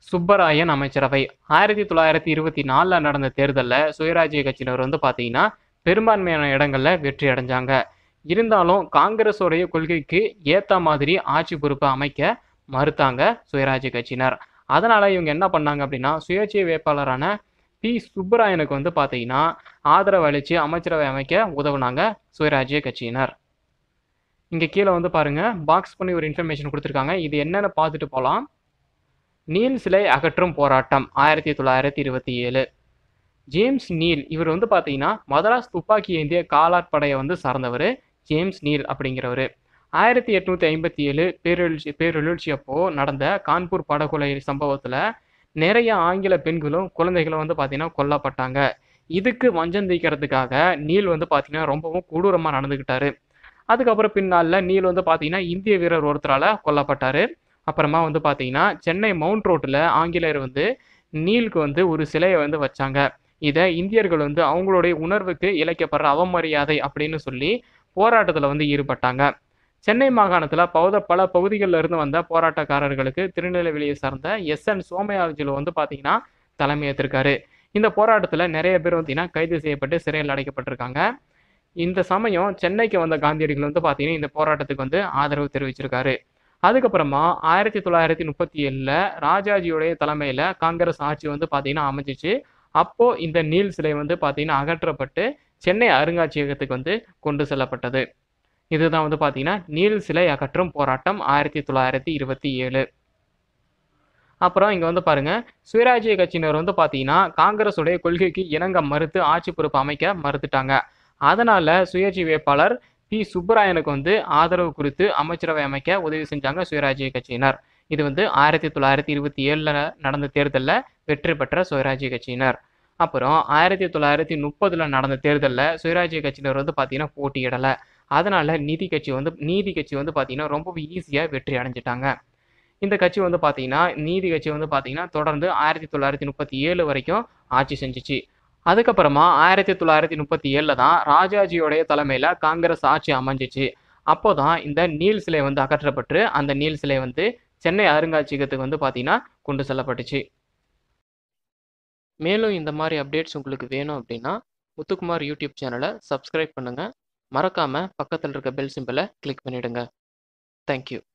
சுப்பராயன் அமைச்சரவை ஆயிரத்தி தொள்ளாயிரத்தி இருபத்தி நாலில் நடந்த தேர்தலில் சுயராஜ்ய கட்சியினர் வந்து பார்த்தீங்கன்னா பெரும்பான்மையான இடங்களில் வெற்றி அடைஞ்சாங்க இருந்தாலும் காங்கிரஸோடைய கொள்கைக்கு ஏற்ற மாதிரி ஆட்சி பொறுப்பை அமைக்க மறுத்தாங்க சுயராஜ்ய கட்சியினர் அதனால் இவங்க என்ன பண்ணாங்க அப்படின்னா சுயேட்சை வேட்பாளரான பி சுப்பராயனுக்கு வந்து பார்த்தீங்கன்னா ஆதரவு அளித்து அமைச்சரவை அமைக்க உதவுனாங்க சுயராஜ்ய கட்சியினர் இங்கே கீழே வந்து பாருங்க பாக்ஸ் பண்ணி ஒரு இன்ஃபர்மேஷன் கொடுத்துருக்காங்க இது என்னென்னு பார்த்துட்டு போகலாம் நீல் சிலை அகற்றும் போராட்டம் ஆயிரத்தி தொள்ளாயிரத்தி இருபத்தி ஏழு ஜேம்ஸ் நீல் இவர் வந்து பார்த்தீங்கன்னா மதராஸ் துப்பாக்கி ஏந்திய காலாட் படையை வந்து சார்ந்தவர் ஜேம்ஸ் நீல் அப்படிங்கிறவர் ஆயிரத்தி எட்நூற்றி ஐம்பத்தி ஏழு பேரெழுச்சி பேரெழுச்சி அப்போ நடந்த கான்பூர் படுகொலை சம்பவத்தில் நிறைய ஆங்கில பெண்களும் குழந்தைகளும் வந்து பார்த்தீங்கன்னா கொல்லப்பட்டாங்க இதுக்கு வஞ்சம் தீக்கிறதுக்காக நீல் வந்து பார்த்தீங்கன்னா ரொம்பவும் கொடூரமாக நடந்துக்கிட்டாரு அதுக்கப்புறம் பின்னால நீல் வந்து பார்த்தீங்கன்னா இந்திய வீரர் ஒருத்தரால் கொல்லப்பட்டார் அப்புறமா வந்து பார்த்தீங்கன்னா சென்னை மவுண்ட் ரோட்டில் ஆங்கிலேயர் வந்து நீலுக்கு வந்து ஒரு சிலையை வந்து வச்சாங்க இதை இந்தியர்கள் வந்து அவங்களுடைய உணர்வுக்கு இழைக்கப்படுற அவமரியாதை அப்படின்னு சொல்லி போராட்டத்தில் வந்து ஈடுபட்டாங்க சென்னை மாகாணத்தில் பௌத பல பகுதிகளில் இருந்து வந்த போராட்டக்காரர்களுக்கு திருநெல்வேலியை சார்ந்த எஸ் என் சோமயாஜில் வந்து பார்த்தீங்கன்னா தலைமை ஏற்றிருக்காரு இந்த போராட்டத்தில் நிறைய பேர் பார்த்தீங்கன்னா கைது செய்யப்பட்டு சிறையில் அடைக்கப்பட்டிருக்காங்க இந்த சமயம் சென்னைக்கு வந்த காந்தியடிகள் வந்து பார்த்தீங்கன்னா இந்த போராட்டத்துக்கு வந்து ஆதரவு தெரிவிச்சிருக்காரு அதுக்கப்புறமா ஆயிரத்தி தொள்ளாயிரத்தி முப்பத்தி ஏழில் ராஜாஜியுடைய தலைமையில் காங்கிரஸ் ஆட்சி வந்து பார்த்தீங்கன்னா அமைஞ்சிச்சு அப்போ இந்த நீல் சிலை வந்து பார்த்தீங்கன்னா அகற்றப்பட்டு சென்னை அருங்காட்சியகத்துக்கு வந்து கொண்டு செல்லப்பட்டது இதுதான் வந்து பார்த்தீங்கன்னா நீல் சிலை அகற்றும் போராட்டம் ஆயிரத்தி தொள்ளாயிரத்தி இருபத்தி ஏழு அப்புறம் இங்கே வந்து பாருங்க சுயராஜ்ய கட்சியினர் வந்து பார்த்தீங்கன்னா காங்கிரஸுடைய கொள்கைக்கு இணங்க மறுத்து ஆட்சி பொறுப்பு அமைக்க மறுத்துட்டாங்க அதனால சுயேட்சை வேட்பாளர் பி சுப்பராயனுக்கு வந்து ஆதரவு குறித்து அமைச்சரவை அமைக்க உதவி செஞ்சாங்க சுயராஜ்ய கட்சியினர் இது வந்து ஆயிரத்தி தொள்ளாயிரத்தி இருபத்தி ஏழில் நடந்த தேர்தலில் வெற்றி பெற்ற சுயராஜ்ய கட்சியினர் அப்புறம் ஆயிரத்தி தொள்ளாயிரத்தி முப்பதில் நடந்த தேர்தலில் சுயராஜ்ய கட்சியினர் வந்து பார்த்தீங்கன்னா போட்டியிடலை அதனால நீதி கட்சி வந்து நீதி கட்சி வந்து பார்த்தீங்கன்னா ரொம்ப ஈஸியாக வெற்றி அடைஞ்சிட்டாங்க இந்த கட்சி வந்து பார்த்தீங்கன்னா நீதி கட்சி வந்து பார்த்தீங்கன்னா தொடர்ந்து ஆயிரத்தி தொள்ளாயிரத்தி முப்பத்தி ஏழு வரைக்கும் ஆட்சி செஞ்சுச்சு அதுக்கப்புறமா ஆயிரத்தி தொள்ளாயிரத்தி முப்பத்தி ஏழில் தான் ராஜாஜியோடைய தலைமையில் காங்கிரஸ் ஆட்சி அமைஞ்சிச்சு அப்போ தான் இந்த நீல் சிலை வந்து அகற்றப்பட்டு அந்த நீல் சிலை வந்து சென்னை அருங்காட்சியகத்துக்கு வந்து பார்த்தீங்கன்னா கொண்டு செல்லப்பட்டுச்சு மேலும் இந்த மாதிரி அப்டேட்ஸ் உங்களுக்கு வேணும் அப்படின்னா முத்துக்குமார் யூடியூப் சேனலை சப்ஸ்கிரைப் பண்ணுங்கள் மறக்காமல் பக்கத்தில் இருக்க பெல் சிம்பிளை கிளிக் பண்ணிவிடுங்க தேங்க்யூ